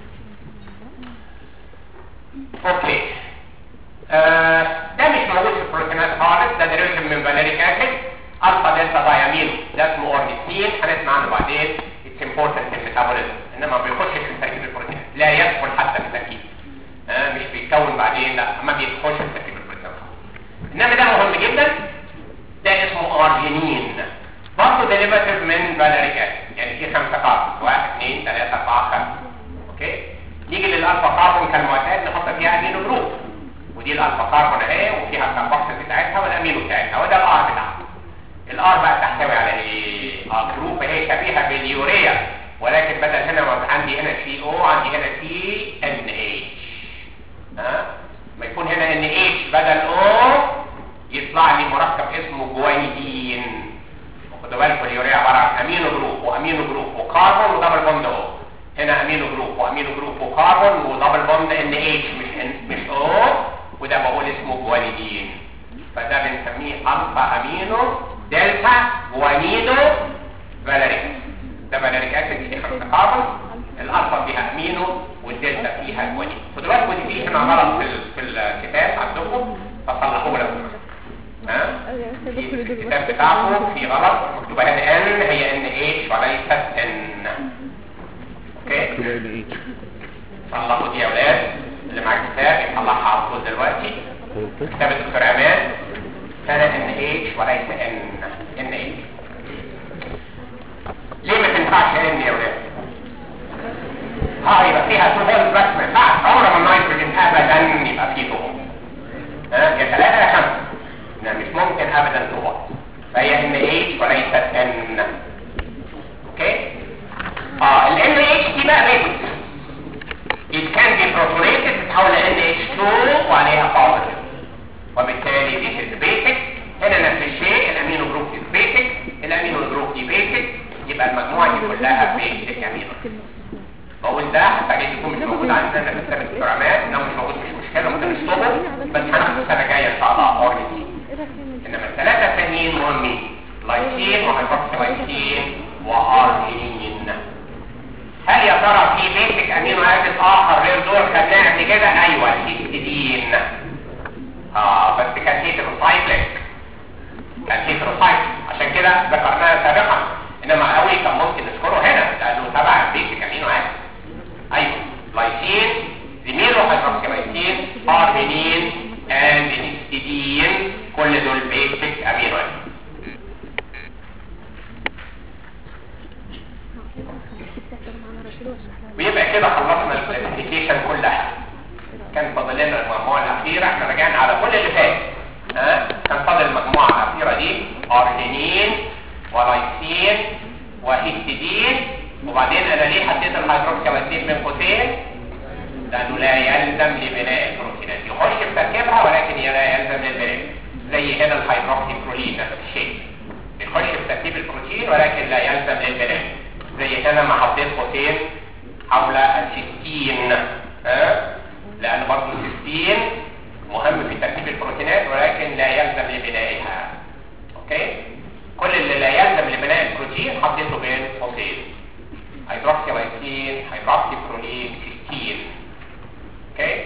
Speaker 5: اوكي آه ده مش موجود في البروتينات خالص ده ديريفيتيف من فاليريك اسيد الفا دلتا دايامين ده اسمه اورنيثين هنسمع عنه بعدين اتس امبورتنت في الميتابوليزم انما ما بيخشش في تركيب البروتينات لا يدخل حتى في التركيب آه مش بيتكون بعدين لا ما بيدخلش في تركيب البروتينات انما ده مهم جدا ده اسمه ارجينين برضه ديريفاتيف من فاليريك اسيد يعني في خمسه كاربون واحد اثنين ثلاثه اربعه خمسه اوكي نيجي للالفا كاربون كالمعتاد نحط فيها امينو جروب ودي الالفا كاربون اهي وفيها الكاربوكسيل بتاعتها والامينو بتاعتها وده الار بتاعها الار بقى تحتوي على ايه اه جروب اهي شبيهه باليوريا ولكن بدل هنا ما عندي هنا سي او عندي هنا سي ان اتش ها ما يكون هنا ان اتش بدل او يطلع لي مركب اسمه جوانيدين خدوا بالكم اليوريا عباره عن امينو جروب وامينو جروب وكربون ودبل بوند او هنا امينو جروب وامينو جروب وكربون ودبل بوند ان اتش مش ان مش او وده بقول اسمه جوانيدين فده بنسميه الفا امينو دلتا جوانيدو فاليريك ده فاليريك اسيد دي خمسه كربون الالفا فيها امينو والدلتا فيها جوانين خدوا بالكم دي في هنا غلط في, ال- في الكتاب عندكم فصلحوه لو سمحتوا. ها في الكتاب بتاعكم في غلط مكتوبه هنا ان هي ان اتش وليست ان اوكي
Speaker 2: تبقى ان ايه
Speaker 5: صلحوا دي يا اولاد اللي معاه كتاب يصلحها على طول دلوقتي كتاب الدكتور امان كان ان اتش وليس ان ان اتش ليه ما تنفعش ان يا اولاد اه يبقى فيها تو هولز بس ما ينفعش عمر ما النيتروجين ابدا يبقى فيه تو هولز ها يا ثلاثه يا خمسه لا مش ممكن ابدا تو هولز فهي ان اتش وليست ان اوكي اه ال ان اتش دي بقى بيت it can be protonated تتحول ل NH2 وعليها positive وبالتالي this is basic هنا نفس الشيء الامينو جروب is basic الامينو جروب دي basic يبقى المجموعه دي كلها basic امينو بقول ده حتى جاي يكون مش موجود عندنا في كتاب الدكتورامات لو مش موجود مش مشكله ممكن نشطبه بس هناخد السنه الجايه ان شاء الله اورجنين
Speaker 4: ايه ده فين
Speaker 5: انما الثلاثه التانيين مهمين لايسين وهيدروكسيلايسين وارجينين هل يا ترى في بيسك امينو اسيد اخر غير دول خدناه قبل كده ايوه الهيستidine اه بس كان هيتروسايكليك كان هيتروسايكليك عشان كده ذكرناها سابقا انما قوي كان ممكن نذكره هنا لانه تبع البيسك امينو اسيد ايوه لايسين زميله هيدروكسيلايسين ارجينين اند هيستidine كل دول بيسك امينو اسيد ويبقى كده خلصنا الكلاسيفيكيشن كلها كان فاضل لنا المجموعه الاخيره احنا رجعنا على كل اللي فات ها كان فاضل المجموعه الاخيره دي ارجينين ولايسين وهيستidine وبعدين انا ليه حطيت الهيدروكسيلايسين بين قوسين لانه لا يلزم لبناء البروتينات يخش في تركيبها ولكن لا يلزم للبناء زي هنا الهيدروكسيبرولين نفس الشيء يخش في تركيب البروتين ولكن لا يلزم للبناء زي هنا ما حطيت قوسين حول السيستين ها لان برضه السيستين مهم في تركيب البروتينات ولكن لا يلزم لبنائها اوكي كل اللي لا يلزم لبناء البروتين حطيته بين قوسين هيدروكسيلايسين هيدروكسيبرولين سيستين اوكي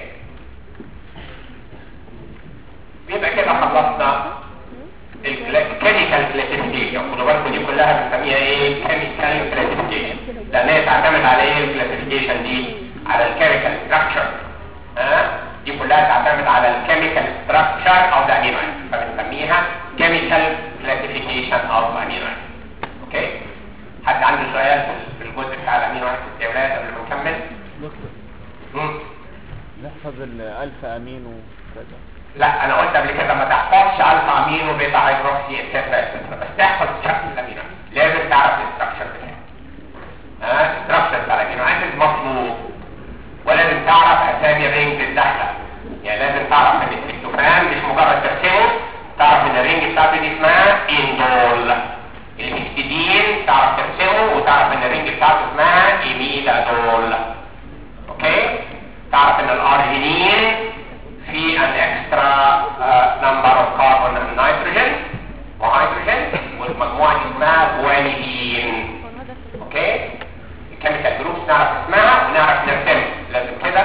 Speaker 5: يبقى كده خلصنا الكيميكال كلاسيفيكيشن خدوا بالكم دي كلها بنسميها ايه كيميكال كلاسيفيكيشن لانها تعتمد على ايه الكلاسيفيكيشن دي على الكيميكال ستراكشر ها دي كلها تعتمد على الكيميكال ستراكشر اوف ذا امينو فبنسميها كيميكال كلاسيفيكيشن اوف امينو اوكي حد عنده سؤال في الجزء بتاع الامينو اسيد يا ولاد قبل ما نكمل
Speaker 2: دكتور
Speaker 5: مم.
Speaker 2: نحفظ الالفا امين وكذا
Speaker 5: لا انا قلت قبل كده ما تحفظش الفا امينو بيتا هيدروكسي اتسترا اتسترا بس تحفظ شكل الامينو لازم تعرف الاستراكشر بتاعه ها الاستراكشر بتاع الامينو اسيد مطلوب ولازم تعرف اسامي الرينج الداخله يعني لازم تعرف ان التريبتوفان مش مجرد ترسمه تعرف ان الرينج بتاعته دي اسمها اندول الهيستidine تعرف ترسمه وتعرف ان الرينج بتاعته اسمها ايميلادول اوكي تعرف ان الارجينين في an extra uh, number of carbon and nitrogen وهيدروجين والمجموعة دي اسمها جوانيدين اوكي الكيميكال جروبس نعرف اسمها ونعرف نرسمها لازم كده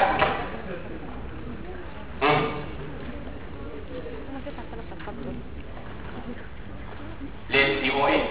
Speaker 5: مم. ليه دي او ايه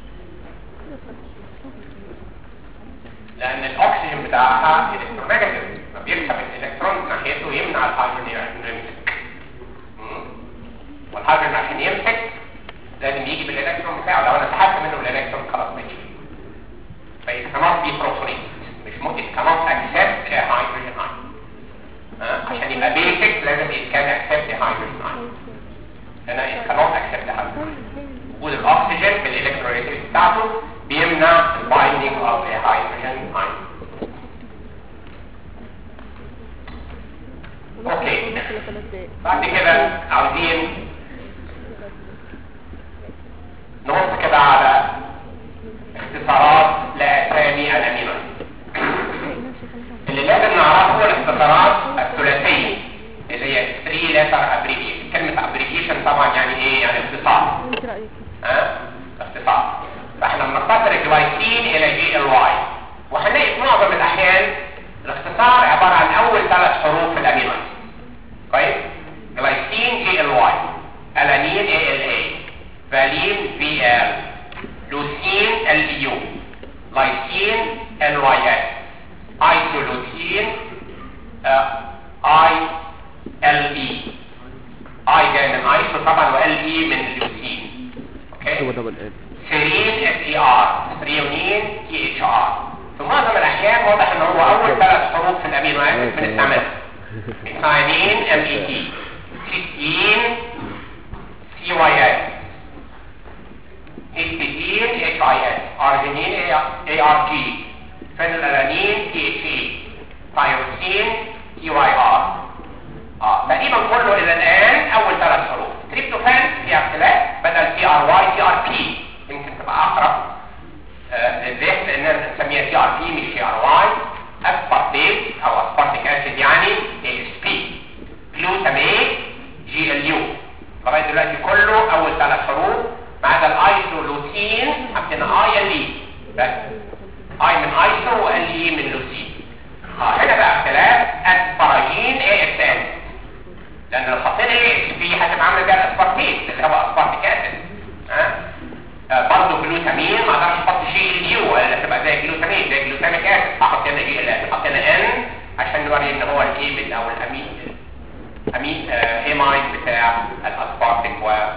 Speaker 5: لان الاكسجين بتاعها الكترومagnetic فبيسحب الالكترون ناحيته يمنع الهيدروجين يمسك مم. والهيدروجين عشان يمسك لازم يجي بالالكترون بتاعه لو انا سحبت منه الالكترون خلاص ما يجي فاذا cannot be protonate مش ممكن cannot accept a hydrogen ion ها؟ عشان يبقى basic لازم it can accept a hydrogen ion هنا it cannot accept a hydrogen وجود الاكسجين في الالكتروليتيك بتاعته بيمنع البايندينج اوف a hydrogen ion اوكي بعد كده عاوزين نبص كده على اختصارات لاسامي الامينو اللي لازم نعرفه الاختصارات الثلاثيه اللي هي 3 letter abbreviation كلمه abbreviation طبعا يعني ايه يعني اختصار
Speaker 4: انت رايك
Speaker 5: ها اختصار فاحنا بنختصر الجلايسين الى جي ال واي وهنلاقي في معظم الاحيان اي ال اي اي جاي من ايسو طبعا وال اي من ليوسين اوكي
Speaker 3: دبل ال
Speaker 5: سيرين اس اي ار ثريونين تي اتش ار في معظم الاحيان واضح ان هو اول ثلاث حروف في الامينو اسيد بنستعملها ميثايلين ام اي تي سيستين سي واي اس هيستidine اتش اي اس ارجينين اي ار جي فينيلالانين تي اتش اي تايروسين تي واي ار اه تقريبا كله الى الان اول ثلاث حروف تريبتوفان فيها اختلاف بدل تي ار واي تي ار بي يمكن تبقى اقرب آه، للذهن لاننا بنسميها تي ار بي مش تي ار واي اسبارتيت او اسبارتيك اسيد يعني اي اس بي جلوتاميت جي ال يو لغايه دلوقتي كله اول ثلاث حروف ما عدا الايسولوتين حطينا اي ال اي بس اي من ايسو وال اي من لوسين اه هنا بقى اختلاف اسباراجين اي اس ان لان لو حطينا اي اس بي هتبقى عامله زي الاسبارتيت اللي هو اسبارتيك اسيد ها آه برضه جلوتامين ما اقدرش احط جي ال يو ولا تبقى زي جلوتامين زي جلوتاميك اسيد هحط هنا جي ال اس حطينا ان عشان نوري ان هو الايبد او الامين امين آه ايماين بتاع الاسبارتيك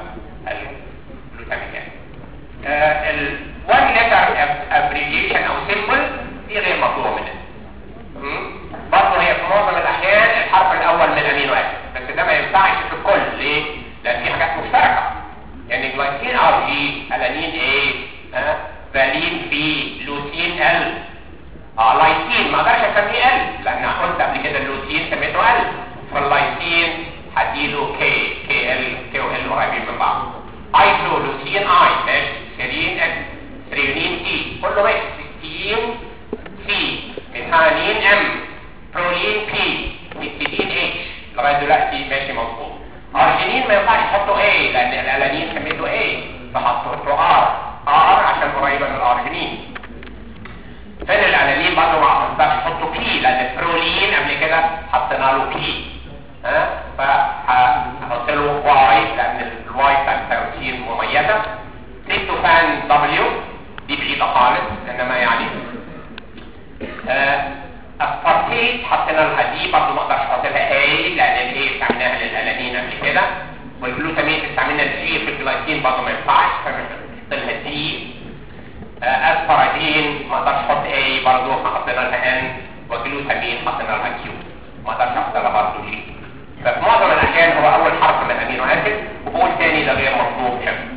Speaker 5: والجلوتاميك اسيد آه ال one letter abbreviation او symbol دي غير مطلوبه مننا مم؟ برضه هي في معظم الاحيان الحرف الاول من امينو اسيد بس ده ما ينفعش في الكل ليه؟ لان في حاجات مشتركه يعني جلايسين ار جي الانين اي ها فالين بي لوسين ال اه لايسين ما اقدرش اسميه ال لان قلت قبل كده اللوسين سميته ال فاللايسين هديله كي كي ال كي وال قريبين من بعض ايسو لوسين اي ماشي سيرين اكس ثريونين تي كله ماشي سيستين سي ميثانين ام برولين بي هيستidine اتش لغايه دلوقتي ماشي مظبوط ارجينين ما ينفعش تحطه ايه لان الالانين سميته ايه فحطوا ار ار عشان قريبه من الارجينين فين الالانين برضه ما تقدرش تحطه بي لان البرولين قبل كده حطينا له بي ها فهحط له واي لان الواي بتاع التيروسين مميزه تريبتوفان دبليو دي بعيده خالص انما يعني اسبارتيت حطينا لها دي برضه ما اقدرش احط لها اي لان الاي استعملناها للالانين قبل كده والجلوتامين استعملنا الجي في الجلايسين برضه ما ينفعش فنحط لها دي اسبارادين ما اقدرش احط اي برضه حطينا لها ان وجلوتامين حطينا لها كيو ما اقدرش احط لها برضه جي ففي معظم الاحيان هو اول حرف من الامينو اسيد وبقول تاني ده غير مطلوب حفظ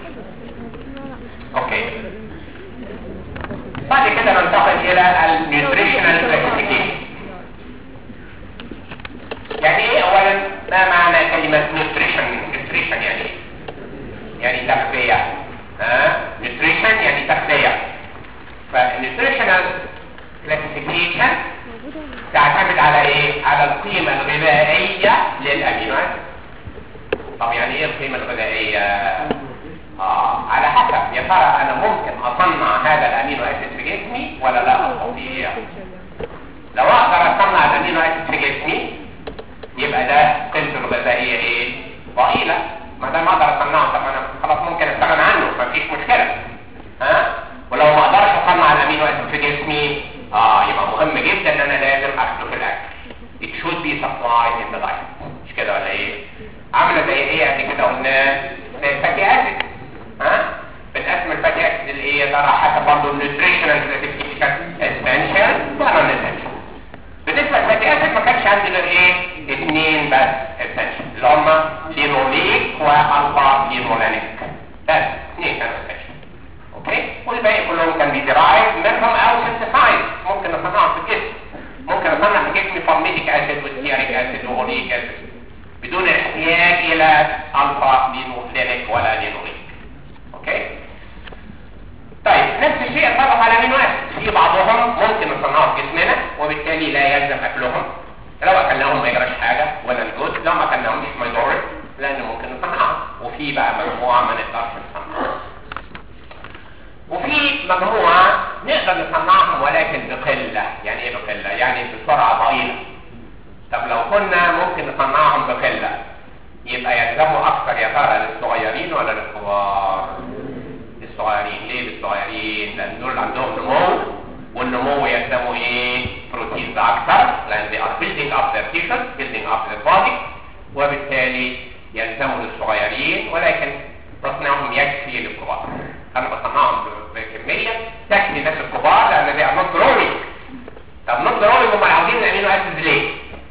Speaker 5: اوكي بعد كده ننتقل الى النيوتريشنال كلاسيفيكيشن يعني ايه اولا ما معنى كلمة نيوتريشن نيوتريشن يعني ايه يعني تغذية ها نيوتريشن يعني تغذية فالنيوتريشنال كلاسيفيكيشن تعتمد على ايه على القيمة الغذائية للامينو اسيد طب يعني ايه القيمة الغذائية آه على حسب يا ترى انا ممكن اصنع هذا الامينو اسيد في جسمي ولا لا استطيع لو اقدر اصنع الامينو اسيد في جسمي يبقى ده قيمته الغذائيه ايه ضئيله ما دام اقدر اصنعه طب انا خلاص ممكن استغنى عنه مفيش مشكله ها ولو ما اقدرش اصنع الامينو اسيد في جسمي اه يبقى مهم جدا ان انا لازم اكله في الاكل it should be supplied in the diet مش كده ولا ايه عامله زي ايه قبل كده قلنا زي الفاتي اسيد ها بنقسم الفاتي اسيد اللي هي ترى حسب برضه النيوتريشنال كلاسيفيكيشن اسينشال ولا اسينشال بالنسبه للفاتي اسيد ما كانش عندي غير ايه اثنين بس اسينشال اللي هم لينوليك والفا لينولانيك بس اثنين كانوا اسينشال اوكي والباقي كلهم كان بيدرايف منهم او سنتسايز ممكن اصنعهم في الجسم ممكن اصنع في جسمي فورميتيك اسيد وستياريك اسيد واوليك اسيد بدون احتياج الى الفا لينولينيك ولا لينوليك اوكي طيب نفس الشيء ينطبق على امينو اسيد في بعضهم ممكن نصنعه في جسمنا وبالتالي لا يلزم اكلهم لو اكلناهم ما يجراش حاجه ولا الجزء لو ما اكلناهمش ما يضرش لان ممكن نصنعهم وفي بقى مجموعه ما نقدرش نصنعها وفي مجموعه نقدر نصنعهم ولكن بقله يعني ايه بقله يعني بسرعه ضئيله طب لو كنا ممكن نصنعهم بقله يبقى يلزموا اكثر يا ترى للصغيرين ولا للكبار للصغيرين ليه للصغيرين لان دول عندهم نمو والنمو يلزموا ايه بروتينز اكثر لان they are building building up their tissues building up their body وبالتالي يلزموا للصغيرين ولكن تصنيعهم يكفي للكبار انا بصنعهم بكميه تكفي الناس الكبار لان they are not growing طب not growing هم عاوزين الامينو اسيدز ليه؟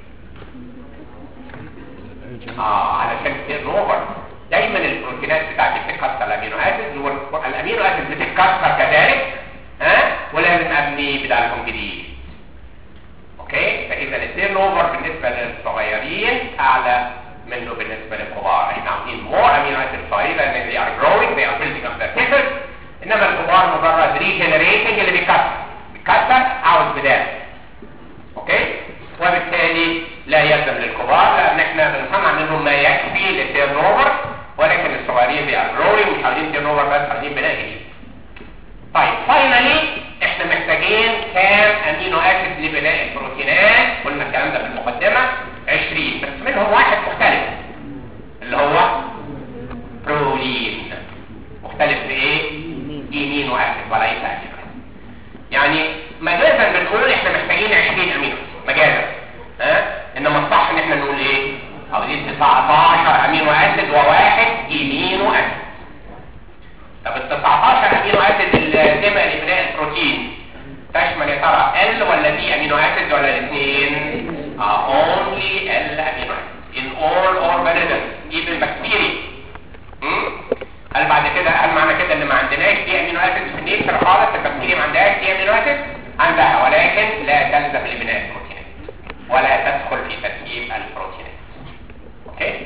Speaker 5: اه علشان تيرن اوفر دايما البروتينات بتاعتي بتتكسر الامينو اسيدز والامينو اسيدز بتتكسر كذلك ها ولازم ابني بدل لكم جديد اوكي فاذا التيرن اوفر بالنسبه للصغيرين اعلى منه بالنسبه للكبار احنا عاوزين مور امينو اسيد صغيره لان they are growing they are building up their tissues انما الكبار مجرد ريجنريتنج اللي بيكسر بيكسر عاوز بدال اوكي وبالتالي لا يلزم للكبار لان احنا بنصنع منهم ما يكفي للتيرن اوفر ولكن الصغيرين they are growing مش عاوزين تيرن اوفر بس عاوزين بناء جديد طيب فاينلي احنا محتاجين كام امينو اسيد لبناء البروتينات قلنا الكلام ده في المقدمه 20 بس منهم واحد مختلف اللي هو برولين مختلف بايه امينو اسيد وليس امينو اسيد يعني مجازا بنقول احنا محتاجين 20 امينو مجازا ها انما الصح ان احنا نقول ايه عاوزين 19 امينو اسيد وواحد امينو اسيد طب ال 19 امينو اسيد اللازمه لبناء البروتين تشمل يا ترى ال ولا دي امينو اسيد ولا الاثنين اه only ال امينو اسيد in all organisms even bacteria مم؟ هل بعد كده هل معنى كده ان ما عندناش دي امينو اسيد في النيتشر خالص البكتيريا ما عندهاش دي امينو اسيد عندها ولكن لا تلزم لبناء البروتينات ولا تدخل في تركيب البروتينات اوكي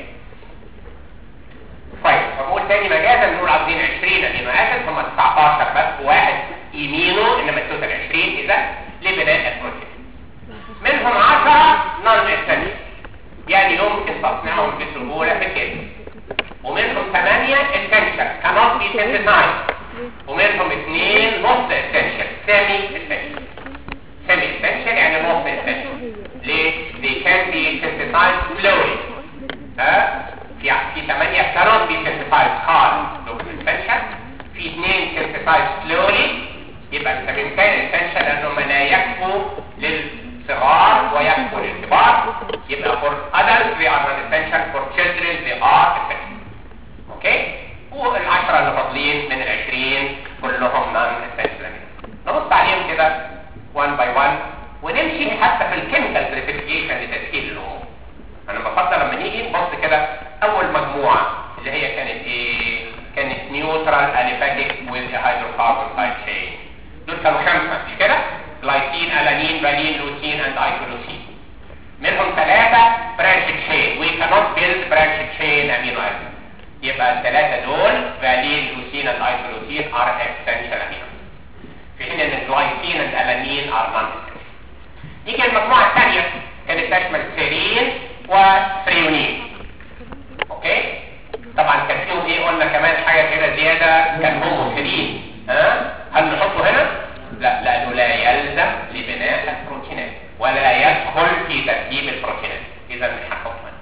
Speaker 5: طيب فبقول تاني مجازا نقول عاوزين 20 امينو اسيد هم 19 بس واحد يمينه انما التوتال 20 اذا لبناء البروتين منهم 10 نون اسينشال يعني يمكن تصنيعهم بسهوله في الجسم ومنهم 8 اسينشال cannot be synthesized ومنهم 2 نص اسينشال سيمي اسينشال سيمي اسينشال يعني نص اسينشال ليه؟ they can be synthesized slowly ها في في 8 cannot be synthesized خالص local essential في 2 synthesized slowly يبقى السبيمتين essential لانهم لا يكفوا للصغار ويكفوا للكبار يبقى for adults they are non essential for children they are essential اوكي والعشرة اللي فاضلين من العشرين كلهم non essential نبص عليهم كده one by one ونمشي حتى في الكيميكال كلاسيفيكيشن لتسهيل الامور انا بفضل لما نيجي نبص كده اول مجموعه اللي هي كانت ايه كانت نيوترال اليفاتيك وذ هيدروكاربون سايد تشين دول كانوا خمسه مش كده جلايسين الانين فالين لوتين اند ايسولوسين منهم ثلاثه برانش تشين وي كانوت بيلد برانش تشين امينو اسيد يبقى الثلاثه دول فالين لوتين اند ايسولوسين ار اسينشال امينو في حين ان الجلايسين اند الانين ار نون نيجي المجموعه الثانيه كانت تشمل سيرين وفريونين اوكي طبعا كان فيهم ايه قلنا كمان حاجه كده زياده كان هوموفيلين ها هل نحطه هنا لا لانه لا يلزم لبناء البروتينات ولا يدخل في تركيب البروتينات اذا مش هنحطه هنا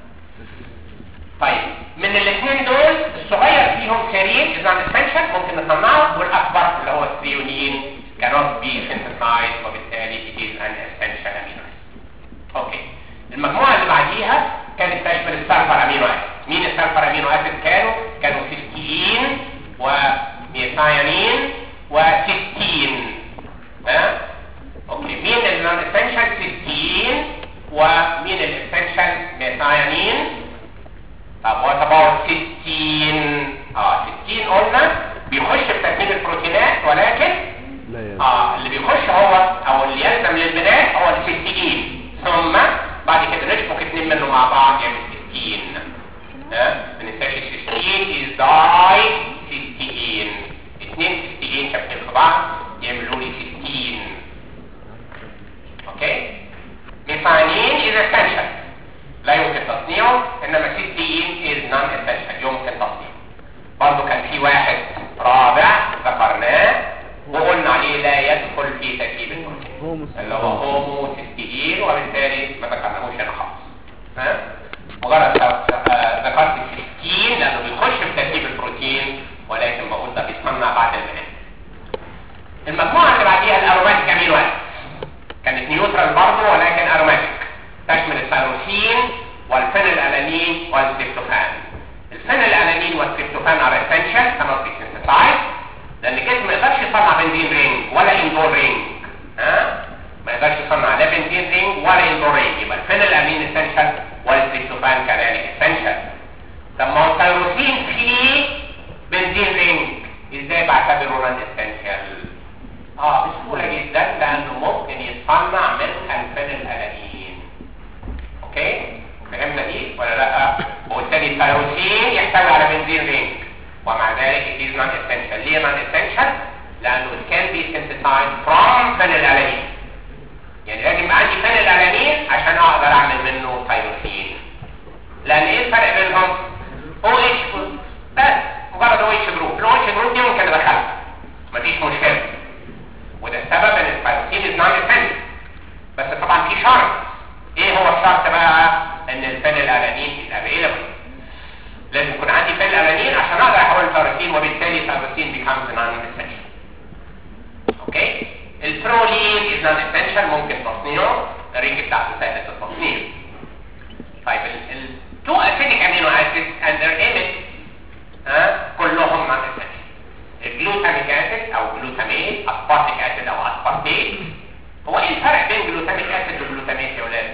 Speaker 5: طيب من الاثنين دول الصغير فيهم سيرين اذا اسبنشن ممكن نصنعه والاكبر اللي هو الثريونين cannot be synthesized وبالتالي it is an essential amino acid اوكي المجموعة اللي بعديها كانت تشمل السلفر امينو اسيد مين السلفر امينو اسيد كانوا كانوا سيستين وميثايونين وسيستين ها اوكي مين النون اسينشال سيستين ومين الاسينشال ميثايونين طب وات اباوت سيستين اه سيستين قلنا بيخش في تركيب البروتينات ولكن
Speaker 3: لا يا
Speaker 5: اه اللي بيخش هو او اللي يلزم للبناء هو السيستين ثم بعد كده نشبك اتنين منه مع بعض يعمل سيستين ها ما ننساش السيستين از داي سيستين اتنين سيستين شابكين في بعض يعملوا لي سيستين اوكي ميثانين از اسينشال لا يمكن تصنيعه يحتوي على بنزين رينج ومع ذلك it is not essential ليه not essential؟ لأنه it can be synthesized from phenylalanine يعني لازم يبقى عندي phenylalanine عشان أقدر أعمل منه تايروسين لأن إيه الفرق بينهم؟ OH group بس مجرد OH جروب ال OH جروب دي ممكن أدخلها مفيش مشكلة وده السبب ان التايروسين is non essential بس طبعا في شرط ايه هو الشرط بقى ان الفينيلالانين is available لازم يكون عندي فينيلالانين عشان اقدر احول التايروسين وبالتالي التايروسين becomes non essential اوكي البرولين is non essential ممكن تصنيعه الرينج بتاعته سهلة التصنيع طيب ال two acidic amino acids and their image ها كلهم non essential الجلوتاميك اسيد او جلوتاميت اسبارتيك اسيد او اسبارتيت هو ايه الفرق بين جلوتاميك اسيد وجلوتاميت يا ولاد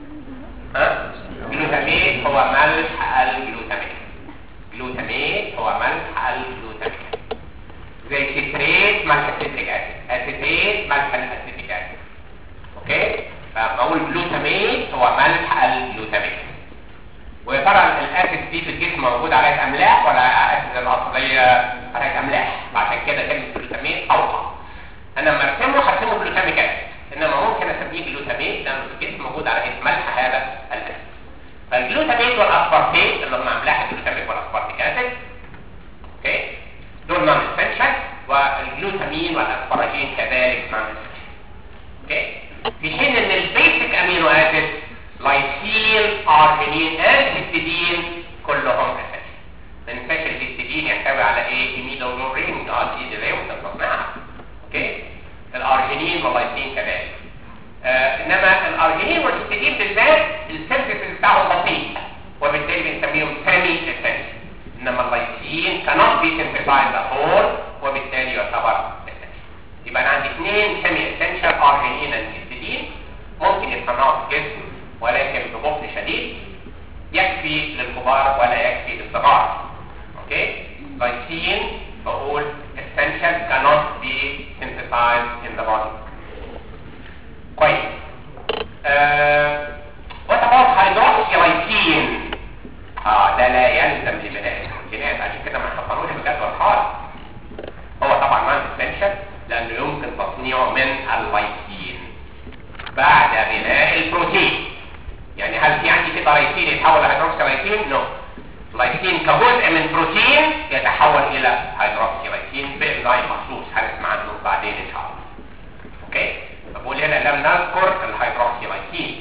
Speaker 5: ها جلوتاميت هو ملح الجلوتاميك جلوتاميت هو ملح الجلوتاميك زي سيتريت ملح السيتريك اسيد اسيتيت ملح الاسيتيك اسيد اوكي فبقول جلوتاميت هو ملح الجلوتاميك ويا ترى الاسيد دي في الجسم موجود عليها املاح ولا اسيد الاصليه عليها املاح عشان كده كلمه جلوتامين اوقع انا لما ارسمه هرسمه جلوتاميك اسيد انما ممكن اسميه جلوتامين لانه في الجسم موجود على اسم ملح هذا الاسيد فالجلوتامين والاسبارتيت اللي هم املاح الجلوتاميك والاسبارتيك اسيد اوكي دول نون اسينشال والجلوتامين والاسباراجين كذلك نون اسينشال اوكي في حين ان البيسك امينو اسيد لايسين ارجينين الهستidine كلهم اساسي ما ننساش الهستidine يحتوي على ايه ايميدوجلورين اه دي زي ما تصنعها اوكي الارجينين واللايسين كذلك آه انما الارجينين والهستidine بالذات السنسيتيف بتاعهم بسيط وبالتالي بنسميهم سيمي اساسي انما اللايسين cannot be synthesized at all وبالتالي يعتبر اساسي يبقى انا عندي اثنين سيمي اسينشال ارجينين والهستidine ممكن يتصنعوا في الجسم ولكن ببطء شديد يكفي للكبار ولا يكفي للصغار اوكي glycine بقول essential cannot be synthesized in the body كويس آه what about hydroxylglycine اه ده لا يلزم لبناء البروتينات عشان كده ما حطنوش بجدول خالص هو طبعا ما essential لانه يمكن تصنيعه من اللايسين بعد بناء البروتين يعني هل في عندي كده لايسين يتحول لهيدروكسيلايسين؟ نو. لايسين كجزء من بروتين يتحول الى هيدروكسيلايسين بانزيم مخصوص هنسمع عنه بعدين ان شاء الله. اوكي؟ بقول هنا لم نذكر الهيدروكسيلايسين.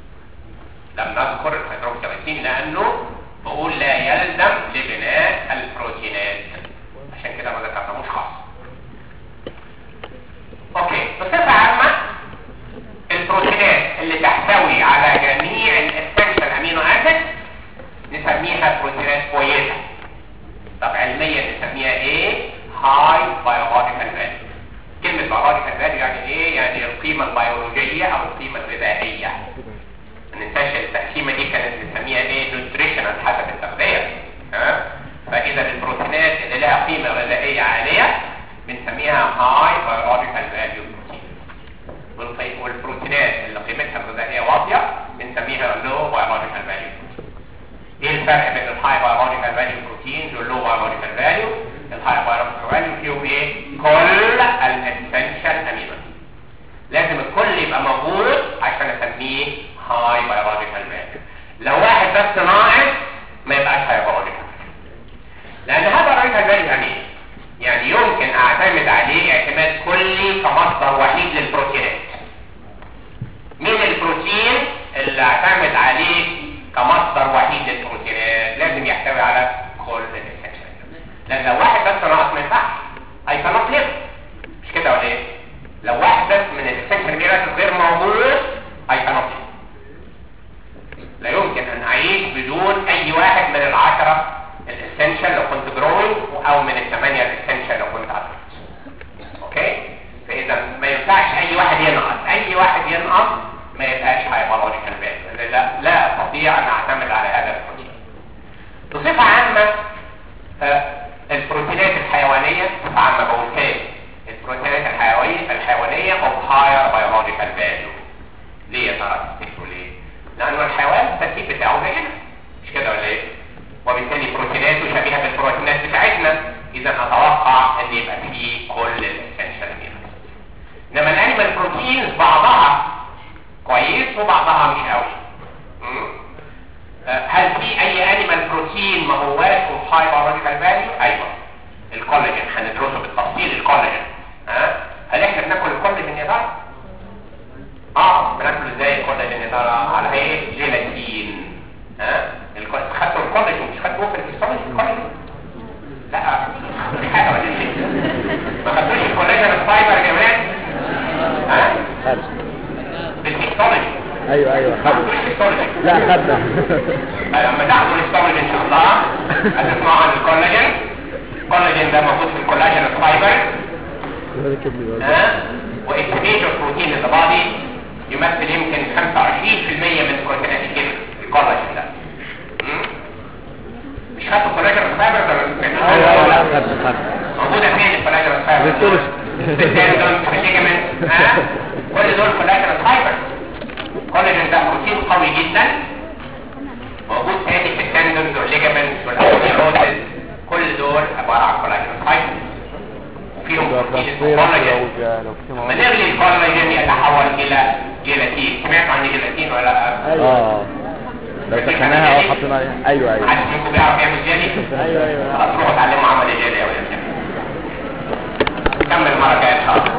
Speaker 5: لم نذكر الهيدروكسيلايسين لانه بقول لا يلزم لبناء البروتينات. عشان كده ما ذكرناهوش خالص. اوكي، بصفه عامه البروتينات اللي تحتوي على جميع الاسنشال امينو اسيد نسميها بروتينات كويسه طب علميا نسميها ايه هاي بيولوجيكال فاليو كلمه بيولوجيكال فاليو يعني ايه يعني القيمه البيولوجيه او القيمه الغذائيه ما ننساش التقسيمه دي كانت بنسميها ايه نوتريشنال حسب التغذيه ها فاذا البروتينات اللي لها قيمه غذائيه عاليه بنسميها هاي بيولوجيكال فاليو بروتين والبروتينات اللي قيمتها الغذائيه واطيه بنسميها لو بيولوجيكال فاليو ايه الفرق بين الهاي بيولوجيكال فاليو بروتين واللو بيولوجيكال فاليو الهاي بيولوجيكال فاليو فيهم ايه كل الاسنشال امينو لازم الكل يبقى موجود عشان اسميه هاي بيولوجيكال فاليو لو واحد بس ناقص ما يبقاش هاي بيولوجيكال لان هاي بيولوجيكال فاليو يعني ايه يعني يمكن اعتمد عليه اعتماد كلي كمصدر وحيد للبروتينات مين البروتين اللي اعتمد عليه كمصدر وحيد للبروتينات لازم يحتوي على كل الاسنشال لان لو واحد بس ناقص ما ينفعش هيكونت ليف مش كده ولا ايه لو واحد بس من الاسنشال ميرات غير موجود هيكونت لا يمكن ان اعيش بدون اي واحد من العشره الاسنشال لو كنت جروينج او من الثمانيه الاسنشال لو كنت ادلت اوكي فاذا ما ينفعش اي واحد ينقص اي واحد ينقص ما يبقاش هايبولوجيكال فاليو لا لا استطيع ان اعتمد على هذا البروتين بصفه عامه البروتينات الحيوانيه بصفه عامه بقول تاني البروتينات الحيوانيه الحيوانيه of higher biological value ليه يا ترى تفتكروا ليه؟ لانه الحيوان التركيب بتاعه زينا مش كده ولا ايه؟ وبالتالي بروتيناته فيه كل الاسنشال امينو انما الانيمال بروتينز بعضها كويس وبعضها مش قوي مم؟ آه، هل في اي انيمال بروتين ما هواش اوف هاي بيولوجيكال فاليو ايوه الكولاجين هندرسه بالتفصيل الكولاجين ها هل احنا بناكل الكولاجين يا ترى اه بناكل ازاي الكولاجين يا ترى على هيئه جيلاتين ها الكو- خدتوا الكولاجين مش خدتوه في الهيستولوجي الكولاجين لا في حاجه ولا شيء ما خدتوش الكولاجين الفايبر يا جماعه ها
Speaker 2: خد
Speaker 5: بالهيستولوجي
Speaker 2: ايوه ايوه
Speaker 5: ما
Speaker 2: خد
Speaker 5: خدتوش الهيستولوجي
Speaker 2: لا خدنا
Speaker 5: لما تاخدوا الهيستولوجي ان شاء الله هتسمعوا عن الكولاجين الكولاجين ده موجود في الكولاجين الفايبر ها واستيميتور بروتين in the body يمثل يمكن 25% من بروتينات الجسم الكولاجين ده مم؟ مش خدتوا كولاجين الفايبر ده
Speaker 2: ايوه لا خدنا خدنا
Speaker 5: موجودة فين الكولاجين الفايبر
Speaker 2: بالتونس.
Speaker 5: في التندون في الليجمنت ها كل دول كولاجين الفايبر الكولاجين ده بروتين قوي جدا موجود تاني في التندونز والليجمنت والاوستيوروسيس كل دول عبارة عن كولاجين الفايبر وفيهم بروتين اسمه كولاجين لما نغلي الكولاجين يتحول الى جيلاتين سمعتوا عن الجيلاتين ولا لا؟
Speaker 2: اه لو سخناها او حطينا عليها ايوه ايوه
Speaker 5: حد منكم بيعرف يعمل جيلي؟
Speaker 2: ايوه ايوه
Speaker 5: خلاص روحوا اتعلموا عمل الجيلي يا ولاد كمل المره الجايه ان شاء الله